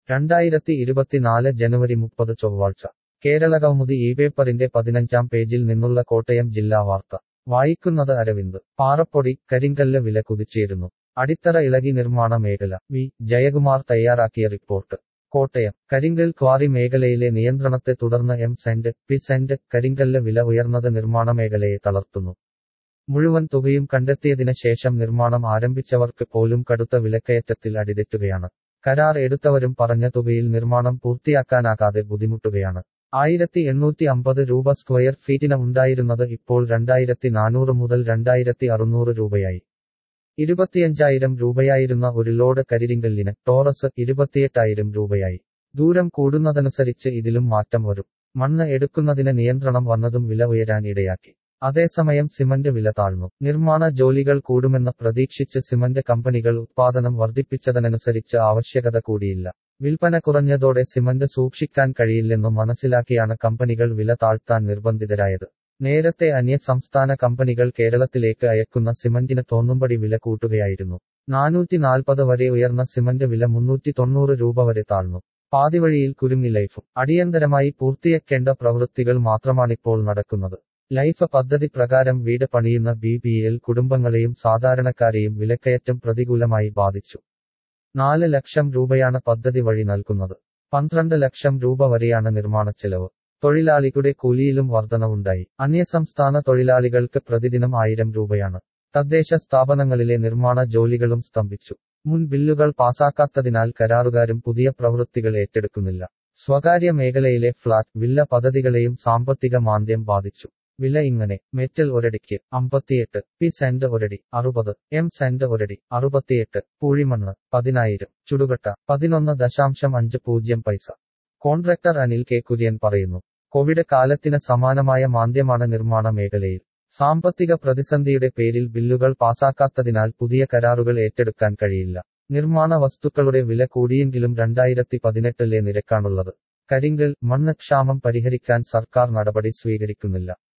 രണ്ടായിരത്തി ഇരുപത്തിനാല് ജനുവരി മുപ്പത് ചൊവ്വാഴ്ച കേരള കൗമുദി ഈ പേപ്പറിന്റെ പതിനഞ്ചാം പേജിൽ നിന്നുള്ള കോട്ടയം ജില്ലാ വാർത്ത വായിക്കുന്നത് അരവിന്ദ് പാറപ്പൊടി കരിങ്കല്ല് വില കുതിച്ചേരുന്നു അടിത്തറ ഇളകി നിർമ്മാണ മേഖല വി ജയകുമാർ തയ്യാറാക്കിയ റിപ്പോർട്ട് കോട്ടയം കരിങ്കൽ ക്വാറി മേഖലയിലെ നിയന്ത്രണത്തെ തുടർന്ന് എം സെന്റ് പി സെന്റ് കരിങ്കല്ല് വില ഉയർന്നത് നിർമ്മാണ മേഖലയെ തളർത്തുന്നു മുഴുവൻ തുകയും കണ്ടെത്തിയതിന് ശേഷം നിർമ്മാണം ആരംഭിച്ചവർക്ക് പോലും കടുത്ത വിലക്കയറ്റത്തിൽ അടിതെറ്റുകയാണ് കരാർ എടുത്തവരും പറഞ്ഞ തുകയിൽ നിർമ്മാണം പൂർത്തിയാക്കാനാകാതെ ബുദ്ധിമുട്ടുകയാണ് ആയിരത്തി എണ്ണൂറ്റി അമ്പത് രൂപ സ്ക്വയർ ഫീറ്റിന് ഉണ്ടായിരുന്നത് ഇപ്പോൾ രണ്ടായിരത്തി നാനൂറ് മുതൽ രണ്ടായിരത്തി അറുന്നൂറ് രൂപയായി ഇരുപത്തിയഞ്ചായിരം രൂപയായിരുന്ന ഒരു ലോഡ് കരിരിങ്കല്ലിന് ടോറസ് ഇരുപത്തിയെട്ടായിരം രൂപയായി ദൂരം കൂടുന്നതനുസരിച്ച് ഇതിലും മാറ്റം വരും മണ്ണ് എടുക്കുന്നതിന് നിയന്ത്രണം വന്നതും വില ഉയരാൻ ഇടയാക്കി അതേസമയം സിമന്റ് വില താഴ്ന്നു നിർമ്മാണ ജോലികൾ കൂടുമെന്ന് പ്രതീക്ഷിച്ച് സിമന്റ് കമ്പനികൾ ഉത്പാദനം വർദ്ധിപ്പിച്ചതിനനുസരിച്ച് ആവശ്യകത കൂടിയില്ല വിൽപ്പന കുറഞ്ഞതോടെ സിമന്റ് സൂക്ഷിക്കാൻ കഴിയില്ലെന്നു മനസ്സിലാക്കിയാണ് കമ്പനികൾ വില താഴ്ത്താൻ നിർബന്ധിതരായത് നേരത്തെ അന്യ സംസ്ഥാന കമ്പനികൾ കേരളത്തിലേക്ക് അയക്കുന്ന സിമന്റിന് തോന്നുംപടി വില കൂട്ടുകയായിരുന്നു നാനൂറ്റി നാൽപ്പത് വരെ ഉയർന്ന സിമന്റ് വില മുന്നൂറ്റി തൊണ്ണൂറ് രൂപ വരെ താഴ്ന്നു പാതിവഴിയിൽ കുരുങ്ങി ലൈഫും അടിയന്തരമായി പൂർത്തിയാക്കേണ്ട പ്രവൃത്തികൾ മാത്രമാണിപ്പോൾ നടക്കുന്നത് ലൈഫ് പദ്ധതി പ്രകാരം വീട് പണിയുന്ന ബി പി എൽ കുടുംബങ്ങളെയും സാധാരണക്കാരെയും വിലക്കയറ്റം പ്രതികൂലമായി ബാധിച്ചു നാല് ലക്ഷം രൂപയാണ് പദ്ധതി വഴി നൽകുന്നത് പന്ത്രണ്ട് ലക്ഷം രൂപ വരെയാണ് നിർമ്മാണ ചെലവ് തൊഴിലാളികളുടെ കൂലിയിലും വർധനവുണ്ടായി അന്യസംസ്ഥാന തൊഴിലാളികൾക്ക് പ്രതിദിനം ആയിരം രൂപയാണ് തദ്ദേശ സ്ഥാപനങ്ങളിലെ നിർമ്മാണ ജോലികളും സ്തംഭിച്ചു മുൻ ബില്ലുകൾ പാസാക്കാത്തതിനാൽ കരാറുകാരും പുതിയ പ്രവൃത്തികൾ ഏറ്റെടുക്കുന്നില്ല സ്വകാര്യ മേഖലയിലെ ഫ്ളാറ്റ് വില്ല പദ്ധതികളെയും സാമ്പത്തിക മാന്ദ്യം ബാധിച്ചു വില ഇങ്ങനെ മെറ്റൽ ഒരടിക്ക് അമ്പത്തിയെട്ട് പി സെന്റ് ഒരടി അറുപത് എം സെന്റ് ഒരടി അറുപത്തിയെട്ട് പൂഴിമണ്ണ് പതിനായിരം ചുടുകട്ട പതിനൊന്ന് ദശാംശം അഞ്ച് പൂജ്യം പൈസ കോൺട്രാക്ടർ അനിൽ കെ കുര്യൻ പറയുന്നു കോവിഡ് കാലത്തിന് സമാനമായ മാന്ദ്യമാണ് നിർമ്മാണ മേഖലയിൽ സാമ്പത്തിക പ്രതിസന്ധിയുടെ പേരിൽ ബില്ലുകൾ പാസാക്കാത്തതിനാൽ പുതിയ കരാറുകൾ ഏറ്റെടുക്കാൻ കഴിയില്ല നിർമ്മാണ വസ്തുക്കളുടെ വില കൂടിയെങ്കിലും രണ്ടായിരത്തി പതിനെട്ടിലെ നിരക്കാണുള്ളത് കരിങ്കൽ മണ്ണ് ക്ഷാമം പരിഹരിക്കാൻ സർക്കാർ നടപടി സ്വീകരിക്കുന്നില്ല